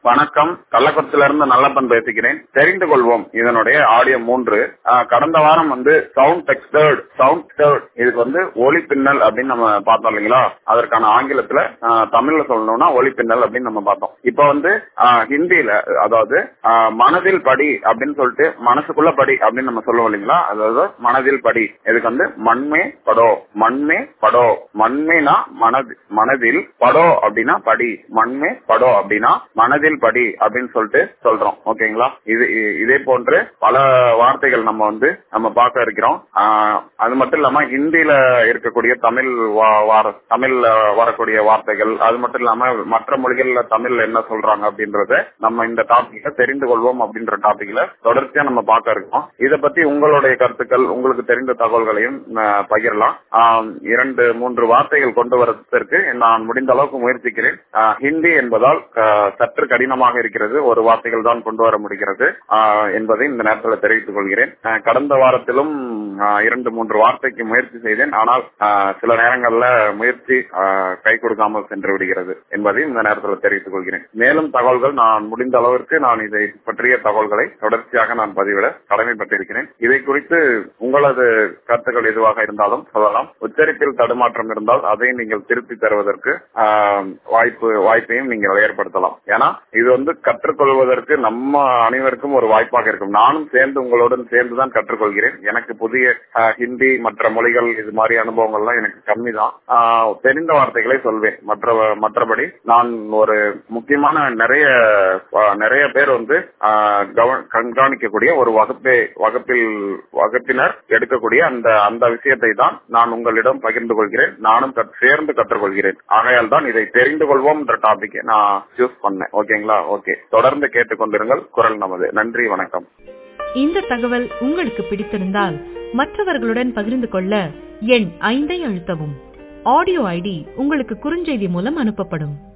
வணக்கம் கள்ளக்குறிச்சில இருந்து நல்லப்பன் பேசுகிறேன் தெரிந்து கொள்வோம் இதனுடைய ஆடியோ மூன்று ஆஹ் கடந்த வாரம் வந்து சவுண்ட் டெக்ஸ்டர்ட் சவுண்ட் தேர்ட் இதுக்கு வந்து ஒளி பின்னல் அப்படின்னு நம்ம பார்த்தோம் இல்லைங்களா அதற்கான ஆங்கிலத்துல ஆஹ் தமிழ்ல சொல்லணும்னா ஒளி பின்னல் அப்படின்னு நம்ம பார்த்தோம் இப்ப வந்து ஆஹ் ஹிந்தியில அதாவது ஆஹ் மனதில் படி அப்படின்னு சொல்லிட்டு மனசுக்குள்ள படி அப்படின்னு நம்ம சொல்லுவோம் இல்லைங்களா அதாவது மனதில் படி இதுக்கு வந்து மண்மே படோ மண்மே படோ மண்மேனா மனது மனதில் படோ அப்படின்னா படி மண்மே படோ அப்படின்னா மனதில் படி அப்படின்னு சொல்லிட்டு சொல்றோம் ஓகேங்களா இது இ- இதே போன்று பல வார்த்தைகள் நம்ம வந்து நம்ம பார்க்க இருக்கிறோம் ஆஹ் அது மட்டும் இல்லாம ஹிந்தியில இருக்கக்கூடிய தமிழ் வா- வார- தமிழ்ல வரக்கூடிய வார்த்தைகள் அது மட்டும் இல்லாம மற்ற மொழிகள்ல தமிழ்ல என்ன சொல்றாங்க அப்படின்றத நம்ம இந்த டாபிக்ல தெரிந்து கொள்வோம் அப்படின்ற டாபிக்ல தொடர்ச்சியா நம்ம பார்க்க இருக்கோம் இதை பத்தி உங்களுடைய கருத்துக்கள் உங்களுக்கு தெரிந்த தகவல்களையும் ஆஹ் பகிரலாம் ஆஹ் இரண்டு மூன்று வார்த்தைகள் கொண்டு வரதற்கு நான் முடிந்த அளவுக்கு முயற்சிக்கிறேன் ஆஹ் ஹிந்தி என்பதால் ஆஹ் சற்று கடினமாக இருக்கிறது ஒரு வார்த்தைகள் தான் கொண்டு வர முடிகிறது ஆஹ் என்பதை இந்த நேரத்தில் தெரிவித்துக் கொள்கிறேன் ஆஹ் கடந்த வாரத்திலும் ஆஹ் இரண்டு மூன்று வார்த்தைக்கு முயற்சி செய்தேன் ஆனால் ஆஹ் சில நேரங்கள்ல முயற்சி ஆஹ் கை கொடுக்காமல் சென்று விடுகிறது என்பதை இந்த நேரத்தில் தெரிவித்துக் கொள்கிறேன் மேலும் தகவல்கள் நான் முடிந்த அளவிற்கு நான் இதை பற்றிய தகவல்களை தொடர்ச்சியாக நான் பதிவிட கடமைப்பட்டிருக்கிறேன் இதை குறித்து உங்களது கருத்துக்கள் எதுவாக இருந்தாலும் சொல்லலாம் உச்சரிப்பில் தடுமாற்றம் இருந்தால் அதை நீங்கள் திருப்பி தருவதற்கு ஆஹ், வாய்ப்பு வாய்ப்பையும் நீங்கள் ஏற்படுத்தலாம் ஏன்னா இது வந்து கற்றுக்கொள்வதற்கு நம்ம அனைவருக்கும் ஒரு வாய்ப்பாக இருக்கும் நானும் சேர்ந்து உங்களுடன் சேர்ந்துதான் கற்றுக்கொள்கிறேன் எனக்கு புதிய ஆஹ், ஹிந்தி மற்ற மொழிகள் இது மாதிரி அனுபவங்கள்லாம் எனக்கு கம்மி தான் தெரிந்த வார்த்தைகளை சொல்வேன் மற்ற மற்றபடி நான் ஒரு முக்கியமான நிறைய ஆஹ், நிறைய பேர் வந்து ஆஹ், கவ- கண்காணிக்கக்கூடிய ஒரு வகுப்பை வகுப்பில் வகுப்பினர் எடுக்கக்கூடிய அந்த அந்த விஷயத்தை தான் நான் உங்களிடம் பகிர்ந்து கொள்கிறேன் நானும் கற்- சேர்ந்து கற்றுக்கொள்கிறேன் ஆகையால் தான் இதை தெரிந்து கொள்வோம் என்ற டாபிக் நான் சூஸ் பண்ணேன் ஓகேங்களா ஓகே தொடர்ந்து கேட்டுக்கொண்டிருங்கள் குரல் நமது நன்றி வணக்கம் இந்த தகவல் உங்களுக்கு பிடித்திருந்தால் மற்றவர்களுடன் பகிர்ந்து கொள்ள எண் ஐந்தை அழுத்தவும் ஆடியோ ஐடி உங்களுக்கு குறுஞ்செய்தி மூலம் அனுப்பப்படும்